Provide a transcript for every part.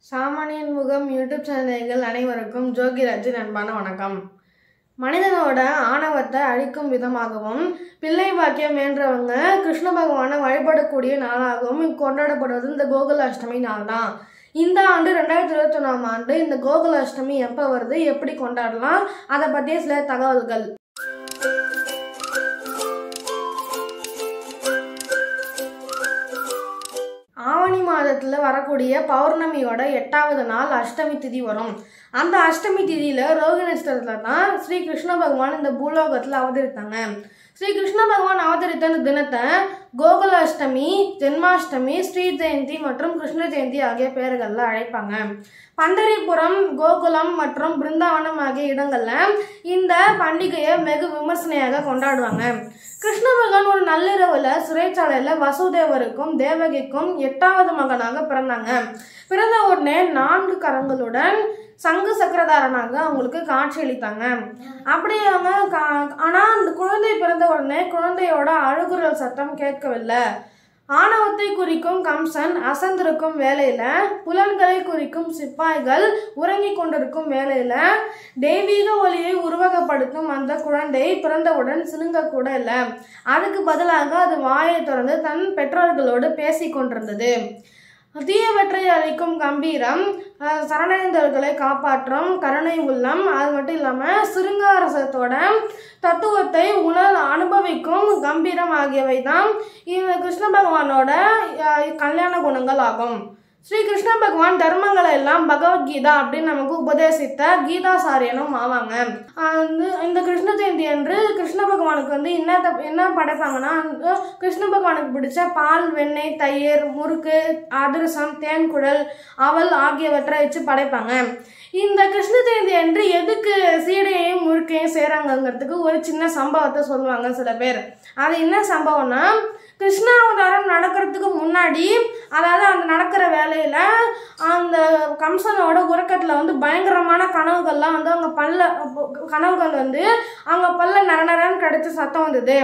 சாமானியன் முகம் யூடியூப் சேனல்கள் அனைவருக்கும் ஜோகிராஜின் அன்பான வணக்கம் மனிதனோட ஆணவத்தை அழிக்கும் விதமாகவும் பிள்ளை பாக்கியம் வேண்டவங்க கிருஷ்ண பகவானை வழிபடக்கூடிய நாளாகவும் கொண்டாடப்படுவது இந்த கோகுலாஷ்டமி நாள் தான் இந்த ஆண்டு ரெண்டாயிரத்தி இருபத்தி ஒன்றாம் ஆண்டு இந்த கோகுலாஷ்டமி எப்போ வருது எப்படி கொண்டாடலாம் அதை பற்றிய சில தகவல்கள் ஆவணி மாதத்தில் வரக்கூடிய பௌர்ணமியோட எட்டாவது நாள் அஷ்டமி திதி வரும் அந்த அஷ்டமி திதியில் ரோகிணி நட்சத்திரத்தில் தான் ஸ்ரீ கிருஷ்ண பகவான் இந்த பூலோகத்தில் அவதரித்தாங்க ஸ்ரீ கிருஷ்ண பகவான் அவதரித்த இந்த தினத்தை கோகுலாஷ்டமி ஜென்மாஷ்டமி ஸ்ரீ ஜெயந்தி மற்றும் கிருஷ்ண ஜெயந்தி ஆகிய பெயர்களில் அழைப்பாங்க பண்டரிபுரம் கோகுலம் மற்றும் பிருந்தாவனம் ஆகிய இடங்களில் இந்த பண்டிகையை வெகு விமர்சனையாக கொண்டாடுவாங்க கிருஷ்ண பகவான் ஒரு நள்ளிரவுல சிறைச்சாலையில் வசுதேவருக்கும் தேவகிக்கும் எட்டாவது மகனாக பிறந்தாங்க பிறந்த உடனே நான்கு கரங்களுடன் சங்கு சக்கரதாரனாக அவங்களுக்கு காட்சியளித்தாங்க அப்படி அவங்க கா ஆனால் அந்த குழந்தை பிறந்த உடனே குழந்தையோட அழுகுரல் சத்தம் கேட்கவில்லை ஆணவத்தை குறிக்கும் கம்சன் அசந்திருக்கும் வேலையில புலன்களை குறிக்கும் சிப்பாய்கள் உறங்கிக் கொண்டிருக்கும் வேலையில தெய்வீக ஒளியை உருவகப்படுத்தும் அந்த குழந்தை பிறந்தவுடன் சினுங்க கூட இல்லை அதுக்கு பதிலாக அது வாயை திறந்து தன் பெற்றோர்களோடு பேசிக் கொண்டிருந்தது தீயவற்றை அளிக்கும் கம்பீரம் அஹ், சரணடைந்தவர்களை காப்பாற்றும் கருணை உள்ளம் அது மட்டும் இல்லாமல் சிருங்காரசத்தோட தத்துவத்தை உணர் அனுபவிக்கும் கம்பீரம் ஆகியவை தான் இந்த கிருஷ்ண பகவானோட அஹ், கல்யாண குணங்கள் ஆகும் ஸ்ரீ கிருஷ்ண பகவான் தர்மங்களை எல்லாம் பகவத்கீதா அப்படின்னு நமக்கு உபதேசித்த கீதாசாரியனும் ஆவாங்க ஆஹ் வந்து இந்த கிருஷ்ண ஜெயந்தி அன்று கிருஷ்ண பகவானுக்கு வந்து என்ன தப்- என்ன படைப்பாங்கன்னா வந்து கிருஷ்ண பகவானுக்கு பிடிச்ச பால் வெண்ணெய் தயிர் முறுக்கு அதிரசம் தேன்குழல் அவல் ஆகியவற்றை வச்சு படைப்பாங்க இந்த கிருஷ்ண ஜெயந்தி அன்று எதுக்கு சீடையையும் முறுக்கையும் செய்கிறாங்கங்கிறதுக்கு ஒரு சின்ன சம்பவத்தை சொல்லுவாங்க சில பேர் அது என்ன சம்பவம்னா கிருஷ்ணாவதாரம் நடக்கிறதுக்கு முன்னாடி அதாவது அந்த நடக்கிற வேலையில் அந்த கம்சனோட உறக்கத்தில் வந்து பயங்கரமான கனவுகள்லாம் வந்து அவங்க பல்ல கனவுகள் வந்து அவங்க பல்ல நர நரன்னு கடிச்சு சத்தம் வந்தது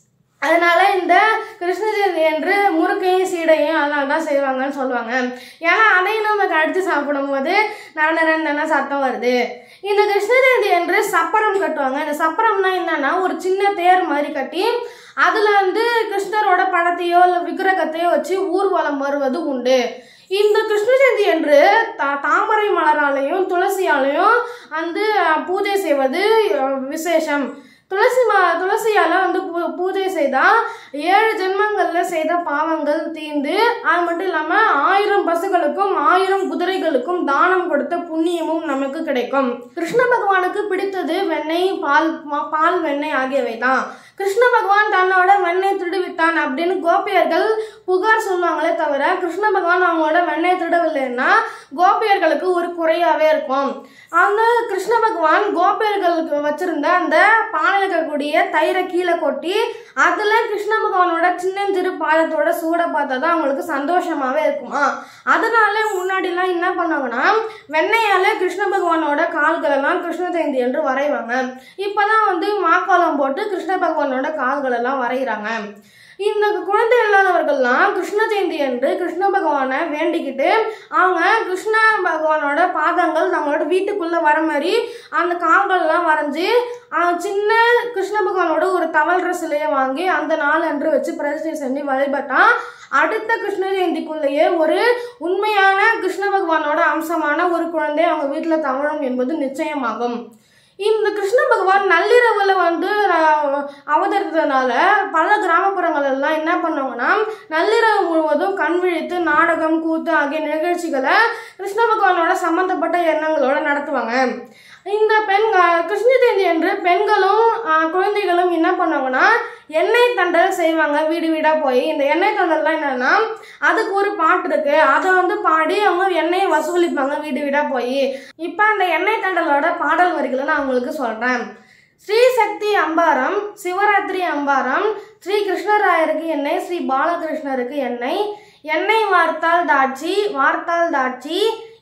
அதனால இந்த கிருஷ்ண ஜெயந்தி என்று முறுக்கையும் சீடையும் அதனால தான் செய்வாங்கன்னு சொல்லுவாங்க ஏன்னா அதையும் நம்ம கடிச்சு சாப்பிடும்போது நரநரன் தானே சத்தம் வருது இந்த கிருஷ்ண ஜெயந்தி என்று சப்பரம் கட்டுவாங்க இந்த சப்பரம்னா என்னன்னா ஒரு சின்ன தேர் மாதிரி கட்டி அதில் வந்து கிருஷ்ணரோட படத்தையோ இல்லை விக்கிரகத்தையோ வச்சு ஊர்வலம் வருவது உண்டு இந்த கிருஷ்ண ஜெயந்தி என்று தா தாமரை மலராலையும் துளசியாலையும் வந்து அஹ், பூஜை செய்வது அஹ், விசேஷம் துளசி மா துளசியால் வந்து பூ பூஜை செய்தால் ஏழு ஜென்மங்களில் செய்த பாவங்கள் தீர்ந்து அது மட்டும் இல்லாமல் ஆயிரம் பசுகளுக்கும் ஆயிரம் குதிரைகளுக்கும் தானம் கொடுத்த புண்ணியமும் நமக்கு கிடைக்கும் கிருஷ்ண பகவானுக்கு பிடித்தது வெண்ணெய் பால் மா- பால் வெண்ணெய் ஆகியவை தான் கிருஷ்ண பகவான் தன்னோட வெண்ணெய் திருடிவிட்டான் அப்படின்னு கோபியர்கள் புகார் சொல்லுவாங்களே தவிர கிருஷ்ண பகவான் அவங்களோட வெண்ணெய் திருடவில்லைன்னா கோபியர்களுக்கு ஒரு குறையாவே இருக்கும் அந்த கிருஷ்ண பகவான் கோபியர்களுக்கு வச்சிருந்த அந்த பானையில் இருக்கக்கூடிய தயிரை கீழே கொட்டி அதில் கிருஷ்ண பகவானோட சின்னஞ்சிறு பாதத்தோட சூட பார்த்தா தான் அவங்களுக்கு சந்தோஷமாவே இருக்குமா அதனால முன்னாடிலாம் என்ன பண்ணாங்கன்னா வெண்ணெயால கிருஷ்ண பகவானோட கால்களெல்லாம் கிருஷ்ண ஜெயந்தி என்று வரைவாங்க இப்போதான் வந்து மாக்கோலம் போட்டு கிருஷ்ண பகவானோட கால்களெல்லாம் வரைகிறாங்க இந்த குழந்தை இல்லாதவர்கள்லாம் கிருஷ்ண ஜெயந்தி என்று கிருஷ்ண பகவானை வேண்டிக்கிட்டு அவங்க கிருஷ்ண பகவானோட பாதங்கள் நம்மளோட வீட்டுக்குள்ளே வர மாதிரி அந்த கால்கள்லாம் வரைஞ்சி ஆஹ், சின்ன கிருஷ்ண பகவானோட ஒரு தவழ்ற சிலையை வாங்கி அந்த நாள் அன்று வச்சு பிரதிஷ்டை செஞ்சு வழிபட்டா அடுத்த கிருஷ்ண ஜெயந்திக்குள்ளேயே ஒரு உண்மையான கிருஷ்ண பகவானோட அம்சமான ஒரு குழந்தை அவங்க வீட்டில் தவழும் என்பது நிச்சயமாகும் இந்த கிருஷ்ண பகவான் நள்ளிரவில் வந்து ஆஹ், அவதரித்ததுனால பல கிராமப்புறங்கள் எல்லாம் என்ன பண்ணுவாங்கன்னா நள்ளிரவு முழுவதும் கண் விழித்து நாடகம் கூத்து ஆகிய நிகழ்ச்சிகளை கிருஷ்ண பகவானோட சம்பந்தப்பட்ட எண்ணங்களோட நடத்துவாங்க இந்த பெண் ஆஹ், கிருஷ்ண ஜெயந்தி அன்று பெண்களும் ஆஹ், குழந்தைகளும் என்ன பண்ணுவாங்கன்னா எண்ணெய் தண்டல் செய்வாங்க வீடு வீடாக போய் இந்த எண்ணெய் தண்டல்லாம் என்னன்னா அதுக்கு ஒரு பாட்டு இருக்கு அதை வந்து பாடி அவங்க எண்ணெயை வசூலிப்பாங்க வீடு வீடாக போய் இப்போ அந்த எண்ணெய் தண்டலோட பாடல் வரிகளை நான் உங்களுக்கு சொல்கிறேன் ஸ்ரீ சக்தி அம்பாரம் சிவராத்திரி அம்பாரம் ஸ்ரீ கிருஷ்ணராயருக்கு எண்ணெய் ஸ்ரீ பாலகிருஷ்ணருக்கு எண்ணெய் எண்ணெய் வார்த்தால் தாட்சி வார்த்தால் தாட்சி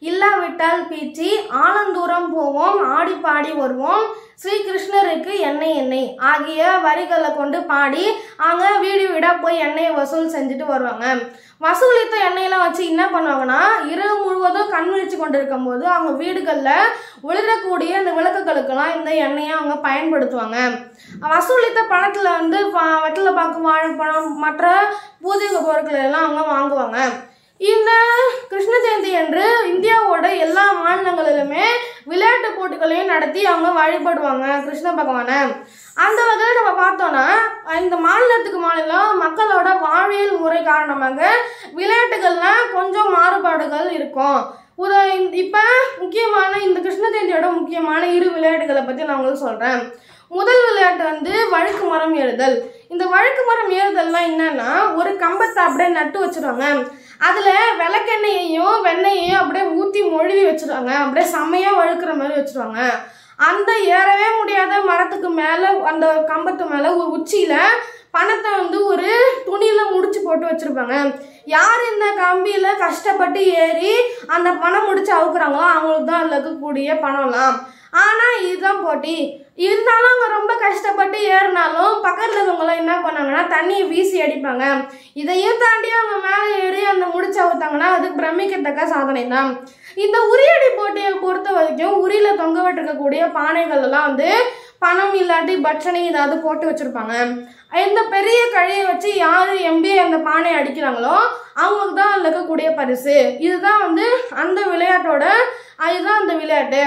இல்லாவிட்டால் பீச்சி ஆலந்தூரம் போவோம் ஆடி பாடி வருவோம் ஸ்ரீ கிருஷ்ணருக்கு எண்ணெய் எண்ணெய் ஆகிய வரிகளை கொண்டு பாடி அங்கே வீடு வீடாக போய் எண்ணெயை வசூல் செஞ்சுட்டு வருவாங்க வசூலித்த எண்ணெயெல்லாம் வச்சு என்ன பண்ணுவாங்கன்னா இரவு முழுவதும் கண் விழிச்சு கொண்டு இருக்கும்போது அவங்க வீடுகளில் ஒளிரக்கூடிய இந்த விளக்குகளுக்கெல்லாம் இந்த எண்ணெயை அவங்க பயன்படுத்துவாங்க வசூலித்த பணத்தில் வந்து ப- வெற்றிலை பாக்கு வாழைப்பழம் மற்ற பூஜை பொருட்கள் எல்லாம் அவங்க வாங்குவாங்க இந்த கிருஷ்ண ஜெயந்தி அன்று இந்தியாவோட எல்லா மாநிலங்களிலுமே விளையாட்டு போட்டிகளையும் நடத்தி அவங்க வழிபடுவாங்க கிருஷ்ண பகவானை அந்த வகையில் நம்ம பார்த்தோம்னா இந்த மாநிலத்துக்கு மாநிலம் மக்களோட வாழ்வியல் முறை காரணமாக விளையாட்டுகள்ல கொஞ்சம் மாறுபாடுகள் இருக்கும் ஒரு இப்போ முக்கியமான இந்த கிருஷ்ண ஜெயந்தியோட முக்கியமான இரு விளையாட்டுகளை பற்றி நான் உங்களுக்கு சொல்கிறேன் முதல் விளையாட்டு வந்து வழுக்கு மரம் ஏறுதல் இந்த வழுக்கு மரம் ஏறுதல்னா என்னன்னா ஒரு கம்பத்தை அப்படியே நட்டு வச்சிருவாங்க அதில் விளக்கெண்ணெயையும் வெண்ணெயையும் அப்படியே ஊற்றி மொழுவி வச்சிருவாங்க அப்படியே செம்மையாக வழுக்கிற மாதிரி வச்சிருவாங்க அந்த ஏறவே முடியாத மரத்துக்கு மேலே அந்த கம்பத்து மேலே ஒரு உச்சியில் பணத்தை வந்து ஒரு துணியில் முடிச்சு போட்டு வச்சிருப்பாங்க யார் இந்த கம்பியில் கஷ்டப்பட்டு ஏறி அந்த பணம் முடிச்சு அவுக்குறாங்களோ அவங்களுக்கு தான் அதில் இருக்கக்கூடிய பணம்லாம் ஆனால் இதுதான் போட்டி இருந்தாலும் அவங்க ரொம்ப கஷ்டப்பட்டு ஏறினாலும் பக்கத்தில் இருக்கவங்களாம் என்ன பண்ணாங்கன்னா தண்ணியை வீசி அடிப்பாங்க இதையும் தாண்டி அவங்க மேலே ஏறி அந்த முடிச்சு அவுத்தாங்கன்னா அது பிரமிக்கத்தக்க சாதனை தான் இந்த உரியடி போட்டியை பொறுத்த வரைக்கும் உரியில தொங்க விட்டுருக்கக்கூடிய பானைகள் எல்லாம் வந்து பணம் இல்லாட்டி பட்சணி ஏதாவது போட்டு வச்சிருப்பாங்க இந்த பெரிய கழியை வச்சு யார் எம்பி அந்த பானையை அடிக்கிறாங்களோ அவங்களுக்கு தான் அதில் இருக்கக்கூடிய பரிசு இதுதான் வந்து அந்த விளையாட்டோட அதுதான் அந்த விளையாட்டு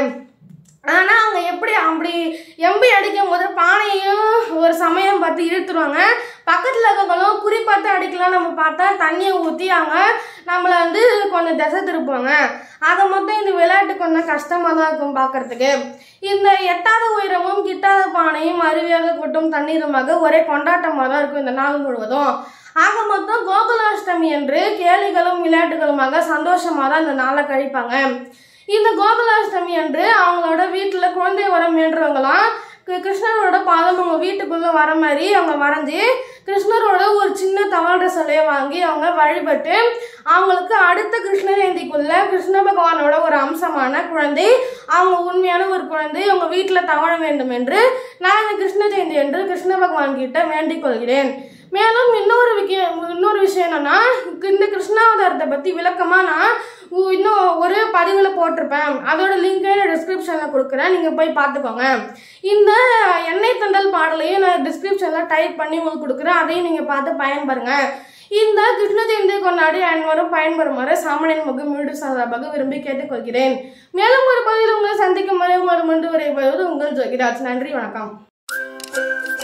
ஆனால் அவங்க எப்படி அப்படி எம்பி அடிக்கும் போது பானையும் ஒரு சமயம் பார்த்து இழுத்துருவாங்க பக்கத்தில் இருக்கவங்களும் குறி பார்த்து அடிக்கலாம் நம்ம பார்த்தா தண்ணியை ஊற்றி அவங்க நம்மளை வந்து கொஞ்சம் திசை திருப்புவாங்க அதை மொத்தம் இந்த விளையாட்டு கொஞ்சம் கஷ்டமாக தான் இருக்கும் பார்க்கறதுக்கு இந்த எட்டாத உயரமும் கிட்டாத பானையும் அருவியாக கொட்டும் தண்ணீருமாக ஒரே கொண்டாட்டமாக தான் இருக்கும் இந்த நாள் முழுவதும் ஆக மொத்தம் கோகுலாஷ்டமி என்று கேலிகளும் விளையாட்டுகளுமாக சந்தோஷமாக தான் இந்த நாளை கழிப்பாங்க இந்த கோகுலாஷ்டமி அன்று அவங்களோட வீட்டில் குழந்தை வரம் வேண்டுறவங்களாம் கி- கிருஷ்ணரோட பாதம் அவங்க வீட்டுக்குள்ளே வர மாதிரி அவங்க வரைஞ்சி கிருஷ்ணரோட ஒரு சின்ன தவழ்ற சிலையை வாங்கி அவங்க வழிபட்டு அவங்களுக்கு அடுத்த கிருஷ்ண ஜெயந்திக்குள்ள கிருஷ்ண பகவானோட ஒரு அம்சமான குழந்தை அவங்க உண்மையான ஒரு குழந்தை அவங்க வீட்டில் தவழ வேண்டும் என்று நான் இந்த கிருஷ்ண ஜெயந்தி என்று கிருஷ்ண பகவான் கிட்ட வேண்டிக் கொள்கிறேன் மேலும் இன்னொரு விஷயம் இன்னொரு விஷயம் என்னன்னா இந்த கிருஷ்ணாவதாரத்தை பற்றி விளக்கமாக நான் உ- இன்னும் ஒரு பதிவில் போட்டிருப்பேன் அதோட லிங்கை நான் டிஸ்கிரிப்ஷனில் கொடுக்குறேன் நீங்கள் போய் பார்த்துக்கோங்க இந்த எண்ணெய் தண்டல் பாடலையும் நான் டிஸ்கிரிப்ஷனில் டைப் பண்ணி உங்களுக்கு கொடுக்குறேன் அதையும் நீங்கள் பார்த்து பயன்பெறுங்க இந்த கிருஷ்ண ஜெயந்தி கொண்டாடி அனைவரும் பயன்பெறுமாறு சாமானியன் முகம் மீடு சார்பாக விரும்பி கேட்டுக்கொள்கிறேன் மேலும் ஒரு பகுதியில் உங்களை சந்திக்கும் வரை உங்களோட முன்பு வரை உங்கள் ஜோகிராஜ் நன்றி வணக்கம்